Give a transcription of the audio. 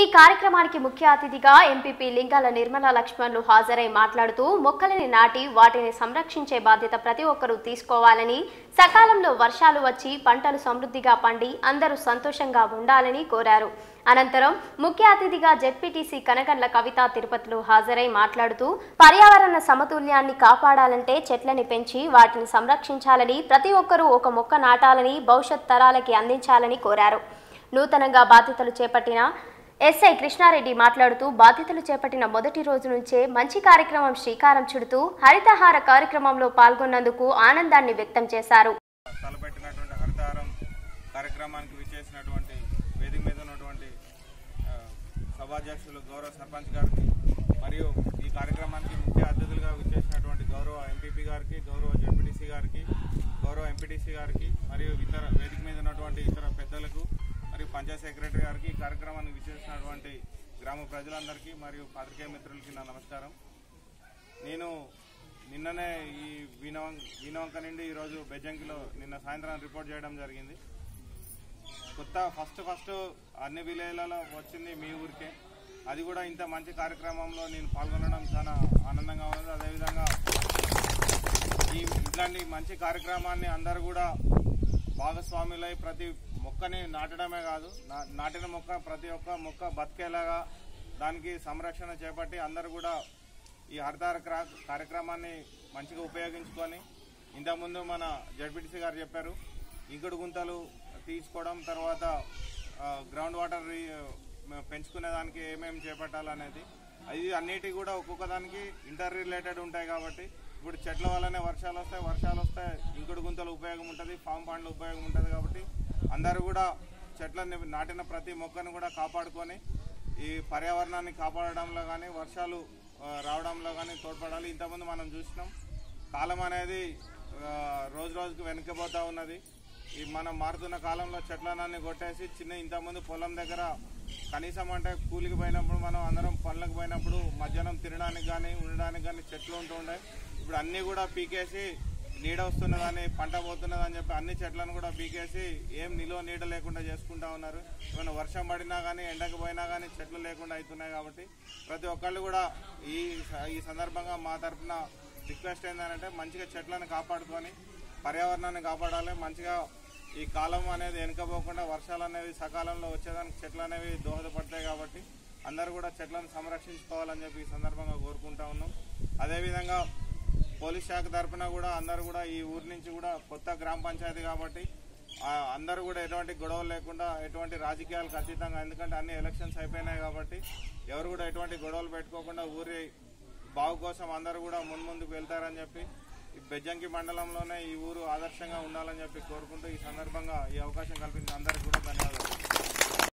కార్యక్రమానికి ముఖ్య అతిథిగా ఎంపీపీ లింగాల నిర్మల లక్ష్మణ్లు హాజరై మాట్లాడుతూ మొక్కలని నాటి వాటిని సంరక్షించే బాధ్యత ప్రతి ఒక్కరూ తీసుకోవాలని సకాలంలో వర్షాలు వచ్చి పంటలు సమృద్ధిగా పండి అందరూ సంతోషంగా ఉండాలని కోరారు అనంతరం ముఖ్య అతిథిగా జెడ్పీటీసీ కనగండ్ల కవిత తిరుపతిలో హాజరై మాట్లాడుతూ పర్యావరణ సమతుల్యాన్ని కాపాడాలంటే చెట్లని పెంచి వాటిని సంరక్షించాలని ప్రతి ఒక్కరూ ఒక మొక్క నాటాలని భవిష్యత్ తరాలకి అందించాలని కోరారు నూతనంగా బాధ్యతలు చేపట్టిన ఎస్ఐ కృష్ణారెడ్డి మాట్లాడుతూ బాధ్యతలు చేపట్టిన మొదటి రోజు నుంచే మంచి కార్యక్రమం శ్రీకారం చుడుతూ హరితహార కార్యక్రమంలో పాల్గొన్నందుకు ఆనందాన్ని వ్యక్తం చేశారు తలపెట్టినటువంటి హరితహారం కార్యక్రమానికి విచ్చేసినటువంటి వేదిక మీద ఉన్నటువంటి ఆ, సభాధ్యక్షులు గౌరవ సర్పంచ్ గారికి మరియు ఈ కార్యక్రమానికి ముఖ్య అతిథులుగా విచ్చేసినటువంటి గౌరవ ఎంపీపీ గారికి గౌరవ జడ్పీటీసీ గారికి గౌరవ ఎంపీటీసీ గారికి మరియు ఇతర వేదిక మీద ఉన్నటువంటి ఇతర పెద్దలకు మరియు పంచాయత్ సెక్రటరీ గారికి ఈ కార్యక్రమానికి విచ్చేసినటువంటి గ్రామ ప్రజలందరికీ మరియు పాత్రికేయ మిత్రులకి నా నమస్కారం నేను నిన్ననే ఈ వీణవం వీణవంక నుండి ఈరోజు బెజ్జంకిలో నిన్న సాయంత్రం రిపోర్ట్ చేయడం జరిగింది కొత్త ఫస్ట్ ఫస్ట్ అన్ని విలేజ్లలో వచ్చింది మీ ఊరికే అది కూడా ఇంత మంచి కార్యక్రమంలో నేను పాల్గొనడం చాలా ఆనందంగా ఉన్నది అదేవిధంగా ఈ ఇట్లాంటి మంచి కార్యక్రమాన్ని అందరూ కూడా భాగస్వాములై ప్రతి మొక్కని నాటడమే కాదు నా- నాటిన మొక్క ప్రతి ఒక్క మొక్క బతికేలాగా దానికి సంరక్షణ చేపట్టి అందరూ కూడా ఈ హరితార క్రా- కార్యక్రమాన్ని మంచిగా ఉపయోగించుకొని ఇంతకుముందు మన జడ్పీటీసీ గారు చెప్పారు ఇంకుడు గుంతలు తీసుకోవడం తర్వాత ఆ, గ్రౌండ్ వాటర్ రీ- పెంచుకునే దానికి ఏమేమి చేపట్టాలనేది అది అన్నిటి కూడా ఒక్కొక్క దానికి ఇంటర్ రిలేటెడ్ ఉంటాయి కాబట్టి ఇప్పుడు చెట్ల వల్లనే వర్షాలు వస్తాయి వర్షాలు వస్తాయి ఇంకుడు గుంతలు ఉపయోగం ఉంటుంది ఫామ్ పాండ్లు ఉపయోగం ఉంటుంది కాబట్టి అందరూ కూడా చెట్లని నాటిన ప్రతి మొక్కను కూడా కాపాడుకొని ఈ పర్యావరణాన్ని కాపాడడంలో కానీ వర్షాలు ఆ, రావడంలో కానీ తోడ్పడాలి ఇంతకుముందు మనం చూసినాం కాలం అనేది ఆ, రోజు రోజుకు వెనకపోతూ ఉన్నది ఈ మనం మారుతున్న కాలంలో చెట్లనాన్ని కొట్టేసి చిన్న ఇంతకుముందు పొలం దగ్గర కనీసం అంటే కూలికి పోయినప్పుడు మనం అందరం పనులకు పోయినప్పుడు మధ్యాహ్నం తినడానికి కానీ ఉండడానికి కానీ చెట్లు ఉంటుండే ఇప్పుడు అన్నీ కూడా పీకేసి నీడ వస్తున్నదని పంట పోతున్నదని చెప్పి అన్ని చెట్లను కూడా పీకేసి ఏం నిలువ నీడ లేకుండా చేసుకుంటా ఉన్నారు ఏమైనా వర్షం పడినా కానీ ఎండకు పోయినా కానీ చెట్లు లేకుండా అవుతున్నాయి కాబట్టి ప్రతి ఒక్కళ్ళు కూడా ఈ ఈ సందర్భంగా మా తరఫున రిక్వెస్ట్ ఏంటంటే మంచిగా చెట్లను కాపాడుకొని పర్యావరణాన్ని కాపాడాలి మంచిగా ఈ కాలం అనేది వెనుకపోకుండా వర్షాలు అనేవి సకాలంలో వచ్చేదానికి చెట్లు అనేవి దోహదపడతాయి కాబట్టి అందరూ కూడా చెట్లను సంరక్షించుకోవాలని చెప్పి ఈ సందర్భంగా కోరుకుంటా ఉన్నాం అదేవిధంగా పోలీస్ శాఖ తరఫున కూడా అందరూ కూడా ఈ ఊరి నుంచి కూడా కొత్త గ్రామ పంచాయతీ కాబట్టి ఆ, అందరూ కూడా ఎటువంటి గొడవలు లేకుండా ఎటువంటి రాజకీయాలకు అతీతంగా ఎందుకంటే అన్ని ఎలక్షన్స్ అయిపోయినాయి కాబట్టి ఎవరు కూడా ఎటువంటి గొడవలు పెట్టుకోకుండా ఊరి బాగు కోసం అందరూ కూడా మున్ముందుకు వెళ్తారని చెప్పి ఈ బెజ్జంకి మండలంలోనే ఈ ఊరు ఆదర్శంగా ఉండాలని చెప్పి కోరుకుంటూ ఈ సందర్భంగా ఈ అవకాశం కల్పించిన అందరికీ కూడా ధన్యవాదాలు